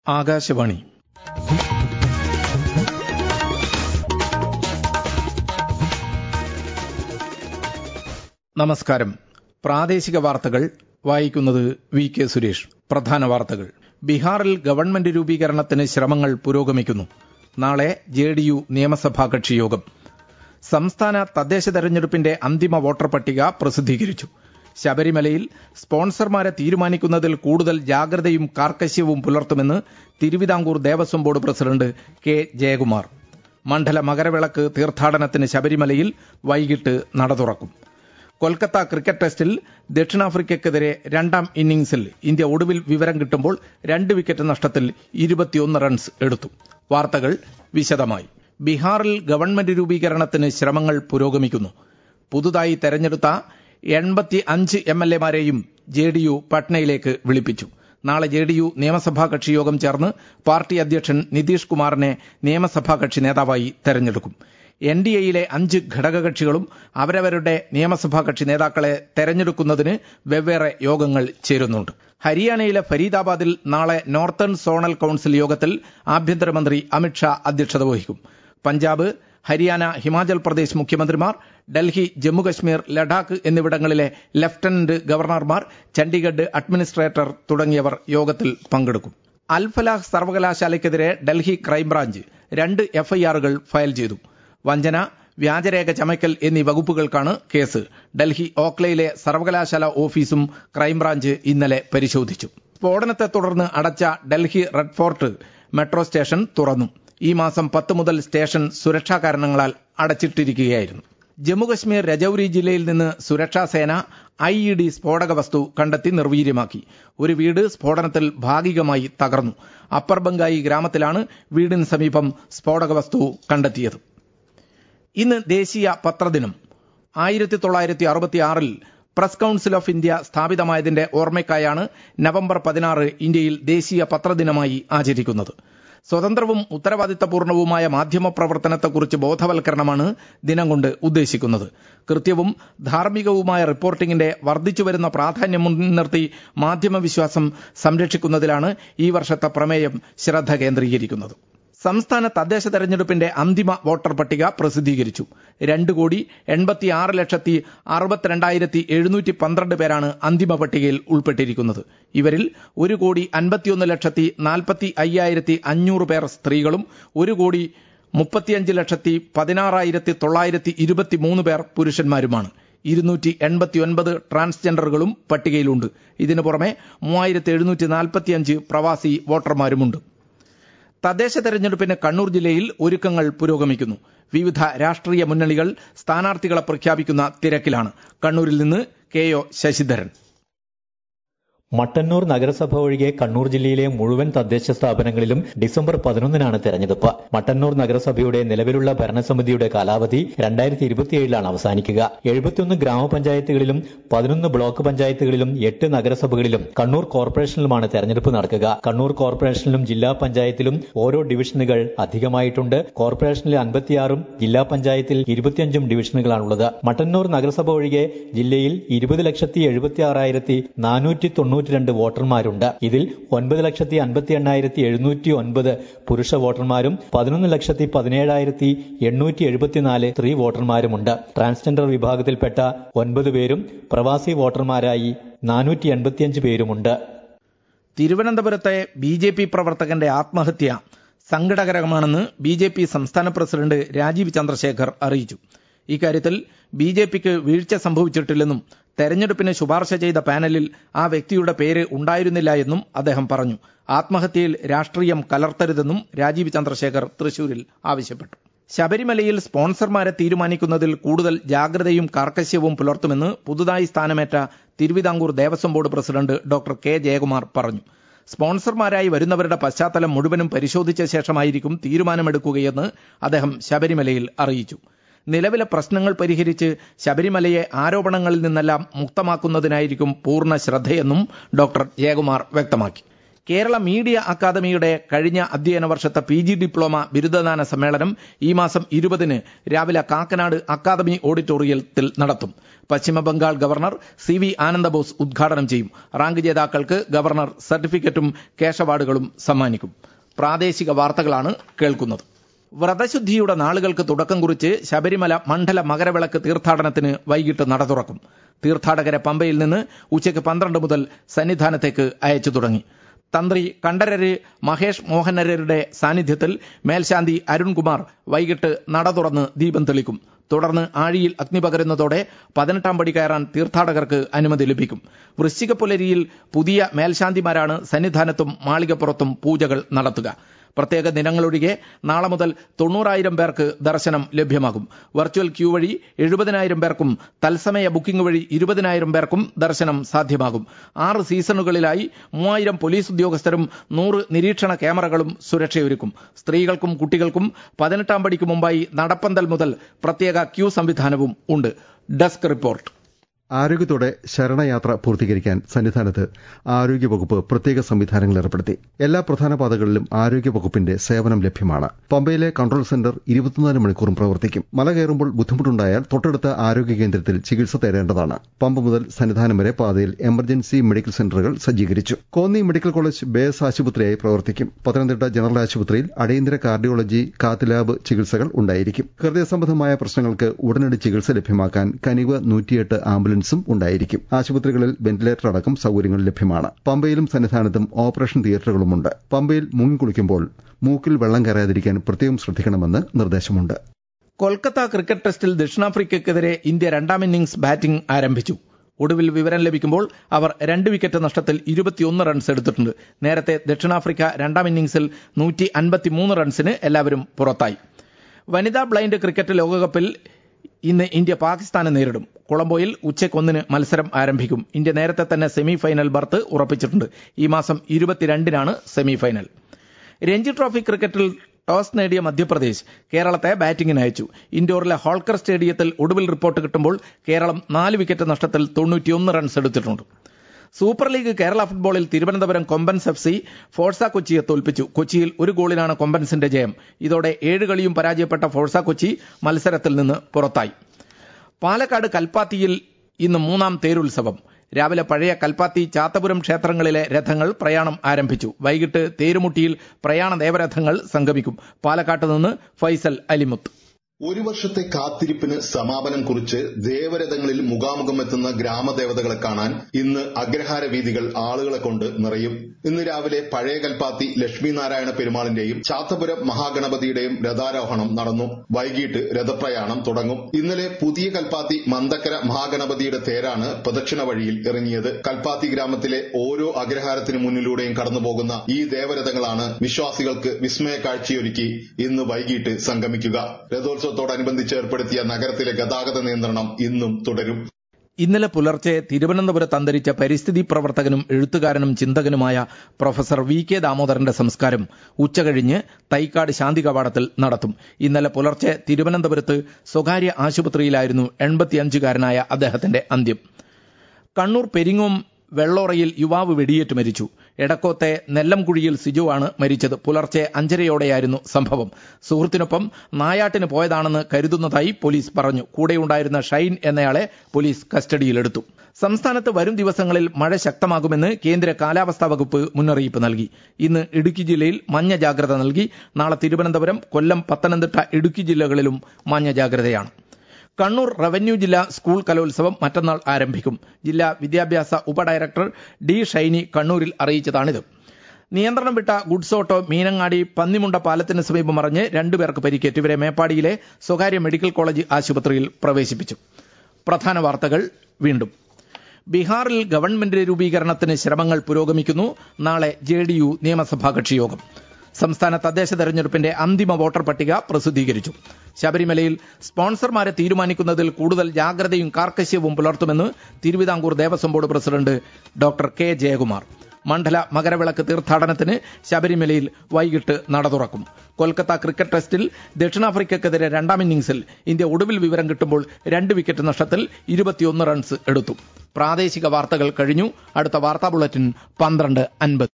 ആകാശവാണി നമസ്കാരം പ്രാദേശിക വാർത്തകൾ വായിക്കുന്നത് വി കെ സുരേഷ് പ്രധാന വാർത്തകൾ ബീഹാറിൽ ഗവൺമെന്റ് രൂപീകരണത്തിന് ശ്രമങ്ങൾ പുരോഗമിക്കുന്നു നാളെ ജെ ഡി യു നിയമസഭാ കക്ഷി യോഗം സംസ്ഥാന തദ്ദേശ തെരഞ്ഞെടുപ്പിന്റെ അന്തിമ വോട്ടർ പട്ടിക പ്രസിദ്ധീകരിച്ചു ശബരിമലയിൽ സ്പോൺസർമാരെ തീരുമാനിക്കുന്നതിൽ കൂടുതൽ ജാഗ്രതയും കാർക്കശ്യവും പുലർത്തുമെന്ന് Thiruvithamkoor Devaswom board president K Jayakumar Mandala Makaravilakku തീർത്ഥാടനത്തിന് ശബരിമലയിൽ വൈകിട്ട് നട തുറക്കും കൊൽക്കത്ത ക്രിക്കറ്റ് ടെസ്റ്റിൽ ദക്ഷിണാഫ്രിക്കയ്ക്കെതിരെ രണ്ടാം ഇന്നിംഗ്സിൽ ഇന്ത്യ ഒടുവിൽ വിവരം കിട്ടുമ്പോൾ രണ്ട് വിക്കറ്റ് നഷ്ടത്തിൽ ഇരുപത്തിയൊന്ന് റൺസ് എടുത്തു വാർത്തകൾ വിശദമായി ബീഹാറിൽ ഗവൺമെന്റ് രൂപീകരണത്തിന് ശ്രമങ്ങൾ പുരോഗമിക്കുന്നു പുതുതായി തെരഞ്ഞെടുത്ത എൺപത്തി അഞ്ച് എം എൽ എമാരെയും ജെ ഡി യു പട്നയിലേക്ക് വിളിപ്പിച്ചു നാളെ ജെ ഡി യു നിയമസഭാ കക്ഷി യോഗം ചേർന്ന് പാർട്ടി അധ്യക്ഷൻ നിതീഷ് കുമാറിനെ നിയമസഭാ കക്ഷി നേതാവായി തെരഞ്ഞെടുക്കും എൻ ഡി എയിലെ അഞ്ച് ഘടകകക്ഷികളും അവരവരുടെ നിയമസഭാ കക്ഷി നേതാക്കളെ തെരഞ്ഞെടുക്കുന്നതിന് വെവ്വേറെ യോഗങ്ങൾ ചേരുന്നുണ്ട് ഹരിയാനയിലെ ഫരീദാബാദിൽ നാളെ നോർത്തേൺ സോണൽ കൌൺസിൽ യോഗത്തിൽ ആഭ്യന്തരമന്ത്രി അമിത്ഷാ അധ്യക്ഷത വഹിക്കും പഞ്ചാബ് ഹരിയാന ഹിമാചൽ പ്രദേശ് മുഖ്യമന്ത്രിമാർ ഡൽഹി ജമ്മുകശ്മീർ ലഡാക്ക് എന്നിവിടങ്ങളിലെ ലഫ്റ്റനന്റ് ഗവർണർമാർ ചണ്ഡീഗഡ് അഡ്മിനിസ്ട്രേറ്റർ തുടങ്ങിയവർ യോഗത്തിൽ പങ്കെടുക്കും അൽഫലാഹ് സർവകലാശാലയ്ക്കെതിരെ ഡൽഹി ക്രൈംബ്രാഞ്ച് രണ്ട് എഫ്ഐആറുകൾ ഫയൽ ചെയ്തു വഞ്ചന വ്യാജരേഖ ചമയ്ക്കൽ എന്നീ വകുപ്പുകൾക്കാണ് കേസ് ഡൽഹി ഓക്ലയിലെ സർവകലാശാല ഓഫീസും ക്രൈംബ്രാഞ്ച് ഇന്നലെ പരിശോധിച്ചു സ്ഫോടനത്തെ തുടർന്ന് അടച്ച Delhi red fort metro station തുറന്നു ഈ മാസം പത്ത് മുതൽ സ്റ്റേഷൻ സുരക്ഷാ കാരണങ്ങളാൽ അടച്ചിട്ടിരിക്കുകയായിരുന്നു ജമ്മുകശ്മീർ രജൌരി ജില്ലയിൽ നിന്ന് സുരക്ഷാ സേന ഐ ഇ ഡി സ്ഫോടക വസ്തു കണ്ടെത്തി നിർവീര്യമാക്കി ഒരു വീട് സ്ഫോടനത്തിൽ ഭാഗികമായി തകർന്നു അപ്പർ ബംഗായി ഗ്രാമത്തിലാണ് വീടിന് സമീപം സ്ഫോടക വസ്തു കണ്ടെത്തിയത് ഇന്ന് ദേശീയ പത്രദിനം ആയിരത്തി തൊള്ളായിരത്തി അറുപത്തിയാറിൽ പ്രസ് കൌൺസിൽ ഓഫ് ഇന്ത്യ സ്ഥാപിതമായതിന്റെ ഓർമ്മയ്ക്കായാണ് നവംബർ പതിനാറ് ഇന്ത്യയിൽ ദേശീയ പത്രദിനമായി ആചരിക്കുന്നത് സ്വതന്ത്രവും ഉത്തരവാദിത്തപൂർണവുമായ മാധ്യമ പ്രവർത്തനത്തെക്കുറിച്ച് ബോധവൽക്കരണമാണ് ദിനം കൊണ്ട് ഉദ്ദേശിക്കുന്നത് കൃത്യവും ധാർമ്മികവുമായ റിപ്പോർട്ടിംഗിന്റെ വർദ്ധിച്ചുവരുന്ന പ്രാധാന്യം മുൻനിർത്തി മാധ്യമ വിശ്വാസം സംരക്ഷിക്കുന്നതിലാണ് ഈ വർഷത്തെ പ്രമേയം ശ്രദ്ധ കേന്ദ്രീകരിക്കുന്നത് സംസ്ഥാന തദ്ദേശ തെരഞ്ഞെടുപ്പിന്റെ അന്തിമ വോട്ടർ പട്ടിക പ്രസിദ്ധീകരിച്ചു രണ്ട് കോടി എൺപത്തിയാറ് ലക്ഷത്തി അറുപത്തിരണ്ടായിരത്തി എഴുന്നൂറ്റി പന്ത്രണ്ട് പേരാണ് അന്തിമ പട്ടികയിൽ ഉൾപ്പെട്ടിരിക്കുന്നത് ഇവരിൽ ഒരു കോടി അൻപത്തിയൊന്ന് ലക്ഷത്തി നാൽപ്പത്തി അയ്യായിരത്തി അഞ്ഞൂറ് പേർ സ്ത്രീകളും ഒരു കോടി മുപ്പത്തിയഞ്ച് ലക്ഷത്തി പതിനാറായിരത്തി തൊള്ളായിരത്തി ഇരുപത്തിമൂന്ന് പേർ പുരുഷന്മാരുമാണ് ഇരുന്നൂറ്റി എൺപത്തിയൊൻപത് ട്രാൻസ്ജെൻഡറുകളും പട്ടികയിലുണ്ട് ഇതിനു പുറമെ മൂവായിരത്തി എഴുന്നൂറ്റി നാൽപ്പത്തിയഞ്ച് പ്രവാസി വോട്ടർമാരുമുണ്ട് തദ്ദേശ തെരഞ്ഞെടുപ്പിന് കണ്ണൂർ ജില്ലയിൽ ഒരുക്കങ്ങൾ പുരോഗമിക്കുന്നു വിവിധ രാഷ്ട്രീയ മുന്നണികൾ സ്ഥാനാർത്ഥികളെ പ്രഖ്യാപിക്കുന്ന തിരക്കിലാണ് കണ്ണൂരിൽ നിന്ന് കെ ഒ ശശിധരൻ മട്ടന്നൂർ നഗരസഭ ഒഴികെ കണ്ണൂർ ജില്ലയിലെ മുഴുവൻ തദ്ദേശ സ്ഥാപനങ്ങളിലും ഡിസംബർ പതിനൊന്നിനാണ് തെരഞ്ഞെടുപ്പ് മട്ടന്നൂർ നഗരസഭയുടെ നിലവിലുള്ള ഭരണസമിതിയുടെ കാലാവധി രണ്ടായിരത്തി ഇരുപത്തിയേഴിലാണ് അവസാനിക്കുക എഴുപത്തിയൊന്ന് ഗ്രാമപഞ്ചായത്തുകളിലും പതിനൊന്ന് ബ്ലോക്ക് പഞ്ചായത്തുകളിലും എട്ട് നഗരസഭകളിലും കണ്ണൂർ കോർപ്പറേഷനിലുമാണ് തെരഞ്ഞെടുപ്പ് നടക്കുക കണ്ണൂർ കോർപ്പറേഷനിലും ജില്ലാ പഞ്ചായത്തിലും ഓരോ ഡിവിഷനുകൾ അധികമായിട്ടുണ്ട് കോർപ്പറേഷനിൽ അൻപത്തിയാറും ജില്ലാ പഞ്ചായത്തിൽ ഇരുപത്തിയഞ്ചും ഡിവിഷനുകളാണുള്ളത് മട്ടന്നൂർ നഗരസഭ ഒഴികെ ജില്ലയിൽ ഇരുപത് ലക്ഷത്തി എഴുപത്തി ആറായിരത്തി നാനൂറ്റി തൊണ്ണൂറ്റി തൊണ്ണൂറ്റിരണ്ട് വോട്ടർമാരുണ്ട് ഇതിൽ ഒൻപത് ലക്ഷത്തി അൻപത്തി എണ്ണായിരത്തി എഴുന്നൂറ്റി ഒൻപത് പുരുഷ വോട്ടർമാരും പതിനൊന്ന് ലക്ഷത്തി പതിനേഴായിരത്തി എണ്ണൂറ്റി എഴുപത്തിനാല് സ്ത്രീ വോട്ടർമാരുമുണ്ട് ട്രാൻസ്ജെൻഡർ വിഭാഗത്തിൽപ്പെട്ട ഒൻപത് പേരും പ്രവാസി വോട്ടർമാരായി നാനൂറ്റി എൺപത്തിയഞ്ച് പേരുമുണ്ട് തിരുവനന്തപുരത്തെ ബി ജെ പി പ്രവർത്തകന്റെ ആത്മഹത്യ സങ്കടകരമാണെന്ന് ബി ജെ പി സംസ്ഥാന പ്രസിഡന്റ് രാജീവ് ചന്ദ്രശേഖർ അറിയിച്ചു ഇക്കാര്യത്തിൽ ബി ജെ പിക്ക് വീഴ്ച സംഭവിച്ചിട്ടില്ലെന്നും തെരഞ്ഞെടുപ്പിന് ശുപാർശ ചെയ്ത പാനലിൽ ആ വ്യക്തിയുടെ പേര് ഉണ്ടായിരുന്നില്ല എന്നും അദ്ദേഹം പറഞ്ഞു ആത്മഹത്യയിൽ രാഷ്ട്രീയം കലർത്തരുതെന്നും രാജീവ് ചന്ദ്രശേഖർ തൃശൂരിൽ ആവശ്യപ്പെട്ടു ശബരിമലയിൽ സ്പോൺസർമാരെ തീരുമാനിക്കുന്നതിൽ കൂടുതൽ ജാഗ്രതയും കാർക്കശ്യവും പുലർത്തുമെന്ന് പുതുതായി സ്ഥാനമേറ്റ Thiruvithamkoor Devaswom board president doctor K Jayakumar പറഞ്ഞു സ്പോൺസർമാരായി വരുന്നവരുടെ പശ്ചാത്തലം മുഴുവനും പരിശോധിച്ച ശേഷമായിരിക്കും തീരുമാനമെടുക്കുകയെന്ന് അദ്ദേഹം ശബരിമലയിൽ അറിയിച്ചു നിലവിലെ പ്രശ്നങ്ങൾ പരിഹരിച്ച് ശബരിമലയെ ആരോപണങ്ങളിൽ നിന്നെല്ലാം മുക്തമാക്കുന്നതിനായിരിക്കും പൂർണ്ണ ശ്രദ്ധയെന്നും ഡോക്ടർ ജയകുമാർ വ്യക്തമാക്കി കേരള മീഡിയ അക്കാദമിയുടെ കഴിഞ്ഞ അധ്യയന വർഷത്തെ പി ജി ഡിപ്ലോമ ബിരുദദാന സമ്മേളനം ഈ മാസം ഇരുപതിന് രാവിലെ കാക്കനാട് അക്കാദമി ഓഡിറ്റോറിയത്തിൽ നടത്തും Paschim Bangal governor C V Ananda Bose ഉദ്ഘാടനം ചെയ്യും റാങ്ക് ജേതാക്കൾക്ക് ഗവർണർ സർട്ടിഫിക്കറ്റും ക്യാഷ് അവാർഡുകളും സമ്മാനിക്കും പ്രാദേശിക വാർത്തകളാണ് കേൾക്കുന്നത് വ്രതശുദ്ധിയുടെ നാളുകൾക്ക് തുടക്കം കുറിച്ച് ശബരിമല മണ്ഡല മകരവിളക്ക് തീർത്ഥാടനത്തിന് വൈകിട്ട് നട തുറക്കും തീർത്ഥാടകരെ പമ്പയിൽ നിന്ന് ഉച്ചയ്ക്ക് പന്ത്രണ്ട് മുതൽ സന്നിധാനത്തേക്ക് അയച്ചു തുടങ്ങി തന്ത്രി കണ്ഠരര് മഹേഷ് മോഹനരുടെ സാന്നിധ്യത്തിൽ മേൽശാന്തി അരുൺകുമാർ വൈകിട്ട് നട തുറന്ന് ദീപം തെളിക്കും തുടർന്ന് ആഴിയിൽ അഗ്നി പകരുന്നതോടെ പതിനെട്ടാം പടി കയറാൻ തീർത്ഥാടകർക്ക് അനുമതി ലഭിക്കും വൃശ്ചിക പുലരിയിൽ പുതിയ മേൽശാന്തിമാരാണ് സന്നിധാനത്തും മാളികപ്പുറത്തും പൂജകൾ നടത്തുക പ്രത്യേക ദിനങ്ങളൊഴികെ നാളെ മുതൽ തൊണ്ണൂറായിരം പേർക്ക് ദർശനം ലഭ്യമാകും വെർച്വൽ ക്യൂ വഴി എഴുപതിനായിരം പേർക്കും തത്സമയ ബുക്കിംഗ് വഴി ഇരുപതിനായിരം പേർക്കും ദർശനം സാധ്യമാകും ആറ് സീസണുകളിലായി മൂവായിരം പോലീസ് ഉദ്യോഗസ്ഥരും നൂറ് നിരീക്ഷണ ക്യാമറകളും സുരക്ഷയൊരുക്കും സ്ത്രീകൾക്കും കുട്ടികൾക്കും പതിനെട്ടാം പടിക്ക് മുമ്പായി നടപ്പന്തൽ മുതൽ പ്രത്യേക ക്യൂ സംവിധാനവും ഉണ്ട് ഡെസ്ക് റിപ്പോർട്ട് ആരോഗ്യത്തോടെ ശരണയാത്ര പൂർത്തീകരിക്കാൻ സന്നിധാനത്ത് ആരോഗ്യവകുപ്പ് പ്രത്യേക സംവിധാനങ്ങൾ ഏർപ്പെടുത്തി എല്ലാ പ്രധാന പാതകളിലും ആരോഗ്യവകുപ്പിന്റെ സേവനം ലഭ്യമാണ് പമ്പയിലെ കൺട്രോൾ സെന്റർ ഇരുപത്തിനാല് മണിക്കൂറും പ്രവർത്തിക്കും മല കയറുമ്പോൾ ബുദ്ധിമുട്ടുണ്ടായാൽ തൊട്ടടുത്ത ആരോഗ്യ കേന്ദ്രത്തിൽ ചികിത്സ തേടേണ്ടതാണ് പമ്പ മുതൽ സന്നിധാനം വരെ പാതയിൽ എമർജൻസി മെഡിക്കൽ സെന്ററുകൾ സജ്ജീകരിച്ചു കോന്നി മെഡിക്കൽ കോളേജ് ബേസ് ആശുപത്രിയായി പ്രവർത്തിക്കും പത്തനംതിട്ട ജനറൽ ആശുപത്രിയിൽ അടിയന്തര കാർഡിയോളജി കാത്ത് ലാബ് ചികിത്സകൾ ഉണ്ടായിരിക്കും ഹൃദയ സംബന്ധമായ പ്രശ്നങ്ങൾക്ക് ഉടനടി ചികിത്സ ലഭ്യമാക്കാൻ കനിവ് നൂറ്റിയെട്ട് ആംബുലൻസും ഉണ്ടായിരിക്കും ആശുപത്രികളിൽ വെന്റിലേറ്റർ അടക്കം സൌകര്യങ്ങൾ ലഭ്യമാണ് പമ്പയിലും സന്നിധാനത്തും ഓപ്പറേഷൻ തിയേറ്ററുകളുമുണ്ട് പമ്പയിൽ മുങ്ങിക്കുളിക്കുമ്പോൾ മൂക്കിൽ വെള്ളം കയറാതിരിക്കാൻ പ്രത്യേകം ശ്രദ്ധിക്കണമെന്ന് നിർദ്ദേശമുണ്ട് കൊൽക്കത്ത ക്രിക്കറ്റ് ടെസ്റ്റിൽ ദക്ഷിണാഫ്രിക്കയ്ക്കെതിരെ ഇന്ത്യ രണ്ടാം ഇന്നിംഗ്സ് ബാറ്റിംഗ് ആരംഭിച്ചു ഒടുവിൽ വിവരം ലഭിക്കുമ്പോൾ അവർ രണ്ട് വിക്കറ്റ് നഷ്ടത്തിൽ ഇരുപത്തിയൊന്ന് റൺസ് എടുത്തിട്ടുണ്ട് നേരത്തെ ദക്ഷിണാഫ്രിക്ക രണ്ടാം ഇന്നിംഗ്സിൽ നൂറ്റി അൻപത്തിമൂന്ന് റൺസിന് എല്ലാവരും പുറത്തായി വനിതാ ബ്ലൈൻഡ് ക്രിക്കറ്റ് ലോകകപ്പിൽ ഇന്ന് ഇന്ത്യ പാകിസ്ഥാനെ നേരിടും കൊളംബോയിൽ ഉച്ചയ്ക്കൊന്നിന് മത്സരം ആരംഭിക്കും ഇന്ത്യ നേരത്തെ തന്നെ സെമി ഫൈനൽ ബർത്ത് ഉറപ്പിച്ചിട്ടുണ്ട് ഈ മാസം ഇരുപത്തിരണ്ടിനാണ് സെമി ഫൈനൽ രഞ്ജി ട്രോഫി ക്രിക്കറ്റിൽ ടോസ് നേടിയ മധ്യപ്രദേശ് കേരളത്തെ ബാറ്റിംഗിന് അയച്ചു ഇൻഡോറിലെ ഹോൾക്കർ സ്റ്റേഡിയത്തിൽ ഒടുവിൽ റിപ്പോർട്ട് കിട്ടുമ്പോൾ കേരളം നാല് വിക്കറ്റ് നഷ്ടത്തിൽ തൊണ്ണൂറ്റിയൊന്ന് റൺസ് എടുത്തിട്ടുണ്ട് സൂപ്പർ ലീഗ് കേരള ഫുട്ബോളിൽ Thiruvananthapuram Kombans F C Forca കൊച്ചിയെ തോൽപ്പിച്ചു കൊച്ചിയിൽ ഒരു ഗോളിനാണ് കൊമ്പൻസിന്റെ ജയം ഇതോടെ ഏഴ് കളിയും പരാജയപ്പെട്ട ഫോഴ്സ കൊച്ചി മത്സരത്തിൽ നിന്ന് പുറത്തായി പാലക്കാട് കൽപ്പാത്തിയിൽ ഇന്ന് മൂന്നാം തേരുത്സവം രാവിലെ പഴയ കൽപ്പാത്തി ചാത്തപുരം ക്ഷേത്രങ്ങളിലെ രഥങ്ങൾ പ്രയാണം ആരംഭിച്ചു വൈകിട്ട് തേരുമുട്ടിയിൽ പ്രയാണ ദേവരഥങ്ങൾ സംഗമിക്കും പാലക്കാട്ട് നിന്ന് ഫൈസൽ അലിമുത്ത് ഒരു വർഷത്തെ കാത്തിരിപ്പിന് സമാപനം കുറിച്ച് ദേവരഥങ്ങളിൽ മുഖാമുഖം എത്തുന്ന ഗ്രാമദേവതകളെ കാണാൻ ഇന്ന് അഗ്രഹാര വീതികൾ ആളുകളെ കൊണ്ട് നിറയും ഇന്ന് രാവിലെ പഴയ കൽപ്പാത്തി ലക്ഷ്മിനാരായണ പെരുമാളിന്റെയും ചാത്തപുരം മഹാഗണപതിയുടെയും രഥാരോഹണം നടന്നു വൈകിട്ട് രഥപ്രയാണം തുടങ്ങും ഇന്നലെ പുതിയ കൽപ്പാത്തി മന്ദക്കര മഹാഗണപതിയുടെ തേരാണ് പ്രദക്ഷിണ വഴിയിൽ ഇറങ്ങിയത് കൽപ്പാത്തി ഗ്രാമത്തിലെ ഓരോ അഗ്രഹാരത്തിനു മുന്നിലൂടെയും കടന്നുപോകുന്ന ഈ ദേവരഥങ്ങളാണ് വിശ്വാസികൾക്ക് വിസ്മയ കാഴ്ചയൊരുക്കി ഇന്ന് വൈകിട്ട് സംഗമിക്കുക രഥോത്സവം ഉത്സവത്തോടനുബന്ധിച്ച് ഏർപ്പെടുത്തിയ നഗരത്തിലെ ഗതാഗത നിയന്ത്രണം ഇന്നും തുടരും ഇന്നലെ പുലർച്ചെ തിരുവനന്തപുരത്ത് അന്തരിച്ച പരിസ്ഥിതി പ്രവർത്തകനും എഴുത്തുകാരനും ചിന്തകനുമായ പ്രൊഫസർ വി കെ ദാമോദരന്റെ സംസ്കാരം ഉച്ചകഴിഞ്ഞ് തൈക്കാട് ശാന്തി കവാടത്തിൽ നടത്തും ഇന്നലെ പുലർച്ചെ തിരുവനന്തപുരത്ത് സ്വകാര്യ ആശുപത്രിയിലായിരുന്നു എൺപത്തിയഞ്ചുകാരനായ അദ്ദേഹത്തിന്റെ അന്ത്യം കണ്ണൂർ പെരിങ്ങോം വെള്ളോറയിൽ യുവാവ് വെടിയേറ്റ് മരിച്ചു എടക്കോത്തെ നെല്ലംകുഴിയിൽ സിജു ആണ് മരിച്ചത് പുലർച്ചെ അഞ്ചരയോടെയായിരുന്നു സംഭവം സുഹൃത്തിനൊപ്പം നായാട്ടിന് പോയതാണെന്ന് കരുതുന്നതായി പോലീസ് പറഞ്ഞു കൂടെയുണ്ടായിരുന്ന ഷൈൻ എന്നയാളെ പോലീസ് കസ്റ്റഡിയിലെടുത്തു സംസ്ഥാനത്ത് വരും ദിവസങ്ങളിൽ മഴ ശക്തമാകുമെന്ന് കേന്ദ്ര കാലാവസ്ഥാ വകുപ്പ് മുന്നറിയിപ്പ് നൽകി ഇന്ന് ഇടുക്കി ജില്ലയിൽ മഞ്ഞ ജാഗ്രത നൽകി നാളെ തിരുവനന്തപുരം കൊല്ലം പത്തനംതിട്ട ഇടുക്കി ജില്ലകളിലും മഞ്ഞ ജാഗ്രതയാണ് കണ്ണൂർ റവന്യൂ ജില്ലാ സ്കൂൾ കലോത്സവം മറ്റന്നാൾ ആരംഭിക്കും ജില്ലാ വിദ്യാഭ്യാസ ഉപഡയറക്ടർ ഡി ഷൈനി കണ്ണൂരിൽ അറിയിച്ചതാണിത് നിയന്ത്രണം വിട്ട ഗുഡ്സ് ഓട്ടോ മീനങ്ങാടി പന്നിമുണ്ട പാലത്തിന് സമീപം മറിഞ്ഞ് രണ്ടുപേർക്ക് പരിക്കേറ്റു ഇവരെ മേപ്പാടിയിലെ സ്വകാര്യ മെഡിക്കൽ കോളേജ് ആശുപത്രിയിൽ പ്രവേശിപ്പിച്ചു പ്രധാന വാർത്തകൾ വീണ്ടും ബീഹാറിൽ ഗവൺമെന്റ് രൂപീകരണത്തിന് ശ്രമങ്ങൾ പുരോഗമിക്കുന്നു നാളെ ജെ ഡി യു നിയമസഭാ കക്ഷിയോഗം സംസ്ഥാന തദ്ദേശ തെരഞ്ഞെടുപ്പിന്റെ അന്തിമ വോട്ടർ പട്ടിക പ്രസിദ്ധീകരിച്ചു ശബരിമലയിൽ സ്പോൺസർമാരെ തീരുമാനിക്കുന്നതിൽ കൂടുതൽ ജാഗ്രതയും കാർക്കശ്യവും പുലർത്തുമെന്ന് Thiruvithamkoor Devaswom board president doctor K Jayakumar Mandala Makaravilakku തീർത്ഥാടനത്തിന് ശബരിമലയിൽ വൈകിട്ട് നട തുറക്കും കൊൽക്കത്ത ക്രിക്കറ്റ് ടെസ്റ്റിൽ ദക്ഷിണാഫ്രിക്കയ്ക്കെതിരെ രണ്ടാം ഇന്നിംഗ്സിൽ ഇന്ത്യ ഒടുവിൽ വിവരം കിട്ടുമ്പോൾ രണ്ട് വിക്കറ്റ് നഷ്ടത്തിൽ ഇരുപത്തിയൊന്ന് റൺസ് എടുത്തു പ്രാദേശിക വാർത്തകൾ കഴിഞ്ഞു അടുത്ത വാർത്താ ബുള്ളറ്റിൻ പന്ത്രണ്ട് അൻപത്